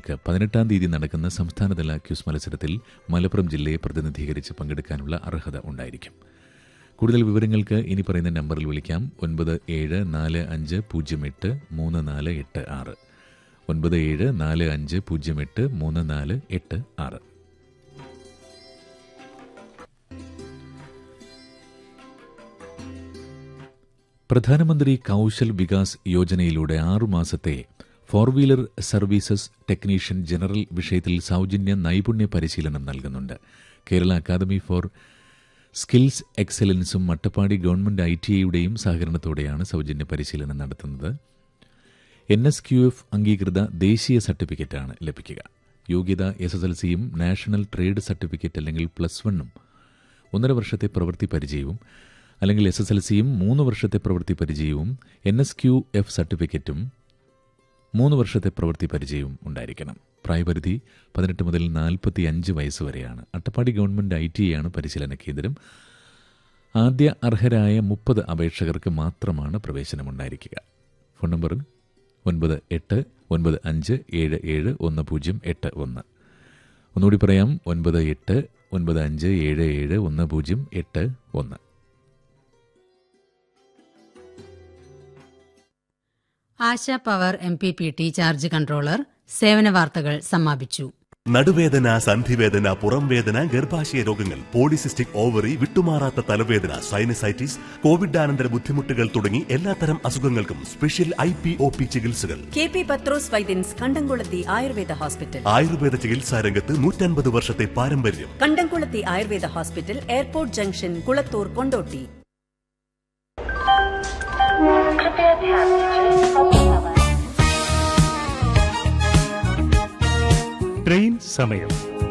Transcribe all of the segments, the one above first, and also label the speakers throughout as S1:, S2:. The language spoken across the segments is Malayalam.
S1: വിവരങ്ങൾക്ക് പതിനെട്ടാം തീയതി നടക്കുന്ന സംസ്ഥാനതല ക്യൂസ് മത്സരത്തിൽ മലപ്പുറം ജില്ലയെ പ്രതിനിധീകരിച്ച് പങ്കെടുക്കാനുള്ള അർഹത ഉണ്ടായിരിക്കും കൂടുതൽ വിവരങ്ങൾക്ക് ഇനി പറയുന്ന നമ്പറിൽ വിളിക്കാം ഒൻപത് ഏഴ് നാല് അഞ്ച് പൂജ്യം എട്ട് മൂന്ന് നാല് എട്ട് ആറ് ഒൻപത് ഏഴ് നാല് അഞ്ച് പൂജ്യം എട്ട് മൂന്ന് നാല് എട്ട് ആറ് പ്രധാനമന്ത്രി കൗശൽ വികാസ് യോജനയിലൂടെ ആറുമാസത്തെ four wheeler services technician general വിഷയത്തിൽ സൗജന്യ നൈപുണ്യ പരിശീലനം നൽകുന്നുണ്ട് കേരള അക്കാദമി ഫോർ സ്കിൽസ് എക്സലൻസും മട്ടപ്പാടി ഗവൺമെന്റ് ഐ ടി ഐയുടെയും സഹകരണത്തോടെയാണ് സൗജന്യ പരിശീലനം നടത്തുന്നത് എൻ എസ് ക്യു എഫ് അംഗീകൃത ദേശീയ സർട്ടിഫിക്കറ്റാണ് ലഭിക്കുക യോഗ്യത എസ് എസ് എൽ സിയും നാഷണൽ ട്രേഡ് സർട്ടിഫിക്കറ്റ് അല്ലെങ്കിൽ പ്ലസ് വണ്ണും ഒന്നര വർഷത്തെ പ്രവൃത്തി പരിചയവും അല്ലെങ്കിൽ എസ് എസ് എൽ സിയും മൂന്ന് വർഷത്തെ പ്രവൃത്തി പരിചയവും എൻ എസ് ക്യു എഫ് സർട്ടിഫിക്കറ്റും മൂന്ന് വർഷത്തെ പ്രവൃത്തി പരിചയവും ഉണ്ടായിരിക്കണം പ്രായപരിധി പതിനെട്ട് മുതൽ നാൽപ്പത്തി അഞ്ച് വയസ്സ് വരെയാണ് അട്ടപ്പാടി ഗവൺമെന്റ് ഐ ടി ആണ് പരിശീലന കേന്ദ്രം ആദ്യ അർഹരായ മുപ്പത് അപേക്ഷകർക്ക് മാത്രമാണ് പ്രവേശനമുണ്ടായിരിക്കുക ഫോൺ നമ്പർ ഒൻപത് എട്ട് ഒൻപത് അഞ്ച് ഏഴ് ഏഴ് ഒന്ന് പൂജ്യം എട്ട് ഒന്ന് ഒന്നുകൂടി പറയാം ഒൻപത് എട്ട് ഒൻപത് അഞ്ച് ഏഴ് ഏഴ് ഒന്ന് പൂജ്യം എട്ട് ഒന്ന്
S2: Asha power M P P T charge controller സേവന വാർത്തകൾ സമാപിച്ചു
S3: നടുവേദന സന്ധിവേദന പുറംവേദന ഗർഭാശയ രോഗങ്ങൾ പോളിസിസ്റ്റിക് ഓവറി വിട്ടുമാറാത്ത തലവേദന സൈനസൈറ്റിസ് കോവിഡാനന്തര ബുദ്ധിമുട്ടുകൾ തുടങ്ങി എല്ലാത്തരം അസുഖങ്ങൾക്കും special I P O P ചികിത്സകൾ
S4: കെ പി പത്രോസ് വൈദ്യൻസ് കണ്ടംകുളത്തി ആയുർവേദ ഹോസ്പിറ്റൽ
S3: ആയുർവേദ ചികിത്സാ രംഗത്ത് നൂറ്റൻപത് വർഷത്തെ പാരമ്പര്യം
S4: Kandamkulathi Ayurveda hospital airport junction Kulathur Kondotty
S5: train സമയം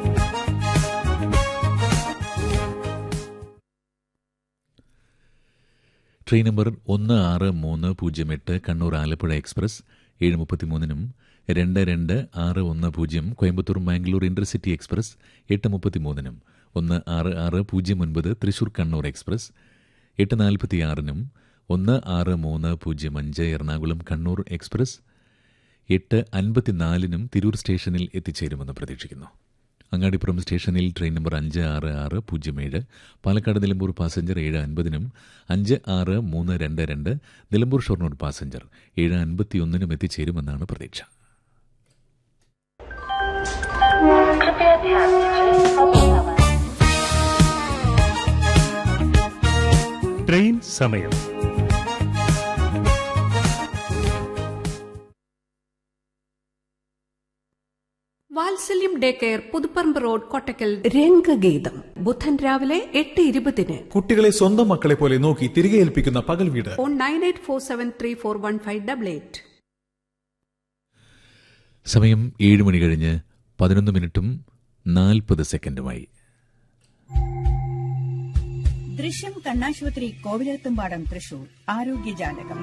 S1: ട്രെയിൻ നമ്പർ ഒന്ന് ആറ് മൂന്ന് പൂജ്യം എട്ട് കണ്ണൂർ ആലപ്പുഴ എക്സ്പ്രസ് ഏഴ് മുപ്പത്തിമൂന്നിനും രണ്ട് രണ്ട് ആറ് ഒന്ന് പൂജ്യം കോയമ്പത്തൂർ മാംഗ്ലൂർ ഇന്റർസിറ്റി എക്സ്പ്രസ് എട്ട് മുപ്പത്തിമൂന്നിനും ഒന്ന് ആറ് ആറ് പൂജ്യം ഒൻപത് തൃശൂർ കണ്ണൂർ എക്സ്പ്രസ് എട്ട് നാൽപ്പത്തിയാറിനും ഒന്ന് ആറ് മൂന്ന് പൂജ്യം അഞ്ച് എറണാകുളം കണ്ണൂർ എക്സ്പ്രസ് എട്ട് അൻപത്തിനാലിനും തിരൂർ സ്റ്റേഷനിൽ എത്തിച്ചേരുമെന്ന് പ്രതീക്ഷിക്കുന്നു അങ്ങാടിപ്പുറം സ്റ്റേഷനിൽ ട്രെയിൻ നമ്പർ അഞ്ച് ആറ് ആറ് പൂജ്യം ഏഴ് പാലക്കാട് നിലമ്പൂർ പാസഞ്ചർ ഏഴ് അൻപതിനും അഞ്ച് ആറ് മൂന്ന് രണ്ട് രണ്ട് നിലമ്പൂർ ഷൊർണൂർ പാസഞ്ചർ ഏഴ് അൻപത്തിയൊന്നിനും എത്തിച്ചേരുമെന്നാണ് പ്രതീക്ഷ
S5: ട്രെയിൻ സമയം
S6: വാത്സല്യം day care Puthuparamba road Kottakkal രംഗഗീതം ബുധൻ രാവിലെ എട്ട് ഇരുപതിന്
S7: കുട്ടികളെ സ്വന്തം മക്കളെ പോലെ നോക്കി തിരികെ ഏൽപ്പിക്കുന്ന പകൽ വീട്
S6: phone nine eight four seven three four one five double eight
S1: സമയം ഏഴ് മണി കഴിഞ്ഞ് പതിനൊന്ന് മിനിറ്റും നാൽപ്പത് സെക്കൻഡുമായി
S8: ദൃശ്യം കണ്ണാശുപത്രി കോവിലത്തുംപാടം തൃശൂർ ആരോഗ്യജാലകം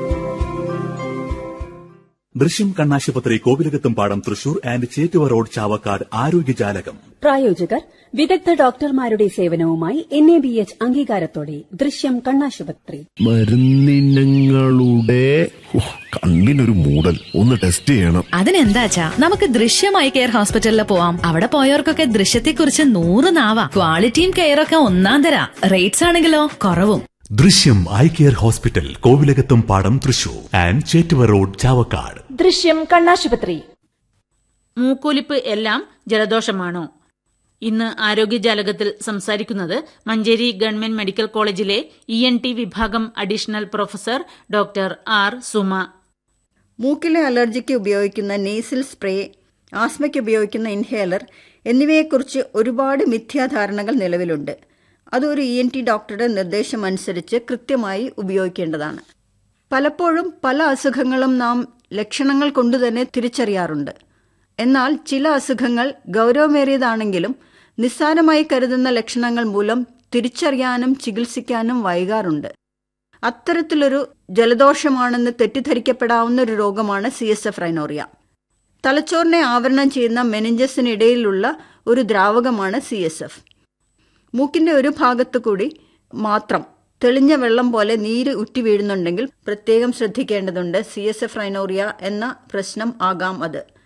S3: ദൃശ്യം കണ്ണാശുപത്രി Kovilakathumpadam Thrissur and Chettuva road Chavakkad ആരോഗ്യജാലകം
S9: പ്രായോജകർ വിദഗ്ധ ഡോക്ടർമാരുടെ സേവനവുമായി എൻ എ ബി എച്ച് അംഗീകാരത്തോടെ ദൃശ്യം കണ്ണാശുപത്രി
S10: മരുന്നിനങ്ങളുടെ ഹോ, കണ്ണിനൊരു മൂടൽ ഒന്ന് ടെസ്റ്റ് ചെയ്യണം
S11: അതിനെന്താച്ചാ നമുക്ക് ദൃശ്യമായി കെയർ ഹോസ്പിറ്റലിൽ പോവാം അവിടെ പോയവർക്കൊക്കെ ദൃശ്യത്തെക്കുറിച്ച് നൂറ് നാവാ ക്വാളിറ്റിയും കെയറൊക്കെ ഒന്നാം തരാ റേറ്റ്സ് ആണെങ്കിലോ കുറവും
S3: ദൃശ്യം eye care hospital Kovilakathumpadam Thrissur and Chettuva road Chavakkad
S9: Drishyam കണ്ണാശുപത്രി
S12: മൂക്കൊലിപ്പ് എല്ലാം ജലദോഷമാണോ ഇന്ന് ആരോഗ്യജാലകത്തിൽ സംസാരിക്കുന്നത് മഞ്ചേരി ഗവൺമെന്റ് മെഡിക്കൽ കോളേജിലെ ഇ എൻ ടി വിഭാഗം additional professor doctor R Suma
S13: മൂക്കിലെ അലർജിക്ക് ഉപയോഗിക്കുന്ന നേസിൽ സ്പ്രേ ആസ്മയ്ക്ക് ഉപയോഗിക്കുന്ന ഇൻഹേലർ എന്നിവയെക്കുറിച്ച് ഒരുപാട് മിഥ്യാധാരണകൾ നിലവിലുണ്ട് അതൊരു ഇ എൻ ടി ഡോക്ടറുടെ നിർദ്ദേശം അനുസരിച്ച് കൃത്യമായി ഉപയോഗിക്കേണ്ടതാണ് പലപ്പോഴും പല അസുഖങ്ങളും നാം ലക്ഷണങ്ങൾ കൊണ്ടുതന്നെ തിരിച്ചറിയാറുണ്ട് എന്നാൽ ചില അസുഖങ്ങൾ ഗൗരവമേറിയതാണെങ്കിലും നിസ്സാരമായി കരുതുന്ന ലക്ഷണങ്ങൾ മൂലം തിരിച്ചറിയാനും ചികിത്സിക്കാനും വൈകാറുണ്ട് അത്തരത്തിലൊരു ജലദോഷമാണെന്ന് തെറ്റിദ്ധരിക്കപ്പെടാവുന്ന ഒരു രോഗമാണ് സി എസ് എഫ് റൈനോറിയ തലച്ചോറിനെ ആവരണം ചെയ്യുന്ന മെനിഞ്ചസിനിടയിലുള്ള ഒരു ദ്രാവകമാണ് സി എസ് എഫ് മൂക്കിന്റെ ഒരു ഭാഗത്തു കൂടി മാത്രം തെളിഞ്ഞ വെള്ളം പോലെ നീര് ഉറ്റി വീഴുന്നുണ്ടെങ്കിൽ പ്രത്യേകം ശ്രദ്ധിക്കേണ്ടതുണ്ട് സി എസ് എഫ് റൈനോറിയ എന്ന പ്രശ്നം ആകാം അത്